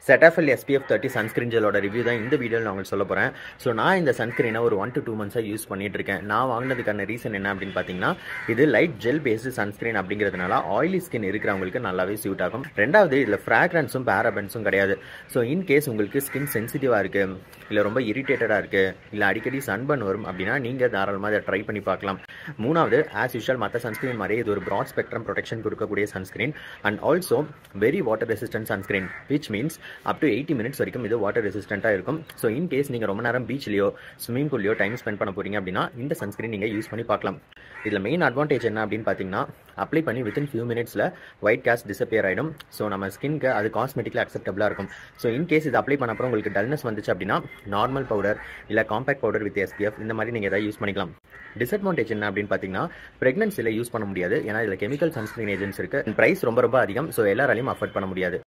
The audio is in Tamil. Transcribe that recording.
செட்டாஃபில் எஸ்பிஎஃப் தேர்ட்டி சன்ஸ்கிரீன் ஜெலோட ரிவ்யூ தான் இந்த வீடியோவில் நான் உங்களுக்கு சொல்ல போகிறேன் ஸோ நான் இந்த சன்ஸ்கிரீனை ஒரு ஒன் டு டூ மந்த்ஸாக யூஸ் பண்ணிட்டு இருக்கேன் நான் வாங்கினதுக்கான ரீசன் என்ன அப்படின்னு பார்த்தீங்கன்னா இது லைட் ஜெல் பேஸ்டு சன்ஸ்கிரீன் அப்படிங்கிறதுனால ஆயிலி ஸ்கின் இருக்கிறவங்களுக்கு நல்லாவே சூட் ஆகும் ரெண்டாவது இதில் ஃப்ராக்ரன்ஸும் பேரபன்ஸும் கிடையாது ஸோ இன் கேஸ் உங்களுக்கு ஸ்கின் சென்சிட்டிவாக இருக்குது இல்லை ரொம்ப இரிட்டேட்டடாக இருக்குது இல்லை அடிக்கடி சன்பன் வரும் அப்படின்னா நீங்கள் தாராளமாக அதை ட்ரை பண்ணி பார்க்கலாம் மூணாவது ஆஸ் யூஷுவல் மற்ற சன்ஸ்கிரீன் மாதிரி இது ஒரு ப்ராட் ஸ்பெக்ட்ரம் ப்ரொடெக்ஷன் கொடுக்கக்கூடிய sunscreen and also very water resistant sunscreen which means up to eighty minutes வரைக்கும் இது வாட்டர் ரெசிஸ்டண்ட்டாக இருக்கும் ஸோ இன் கேஸ் நீங்கள் ரொம்ப நேரம் பீச்லையோ ஸ்விமிங் பூல்லையோ டைம் ஸ்பெண்ட் பண்ண போறீங்க அப்படின்னா இந்த சன்ஸ்கிரீன் நீங்கள் யூஸ் பண்ணி பார்க்கலாம் இதில் மெயின் அட்வான்டேஜ் என்ன அப்படின்னு பார்த்தீங்கன்னா அப்ளை பண்ணி வித்தின் ஃபியூ மினிட்ஸில் ஒயிட் கேஸ் டிசப்பியர் ஆகிடும் ஸோ நம்ம ஸ்கின்க்கு அது காஸ்மெட்டிக்கில் அக்செப்டபிளாக இருக்கும் ஸோ இன் கேஸ் இது அப்ளை பண்ண அப்புறம் உங்களுக்கு டல்னஸ் வந்துச்சு அப்படின்னா நார்மல் பவுடர் இல்லை காம்பேக்ட் பவுடர் வித் எஸ்பிஎஃப் இந்த மாதிரி நீங்கள் எதாவது யூஸ் பண்ணிக்கலாம் டிஸ்அட்வான்டேஜ் என்ன அப்படின்னு பார்த்தீங்கன்னா ப்ரெக்னன்சியில் யூஸ் பண்ண முடியாது ஏன்னா இதில் கெமிக்கல் சன்ஸ்கிரீன் ஏஜென்ட்ஸ் இருக்குது ப்ரைஸ் ரொம்ப ரொம்ப அதிகம் ஸோ எல்லாராலையும் அஃபோர்ட் பண்ண முடியாது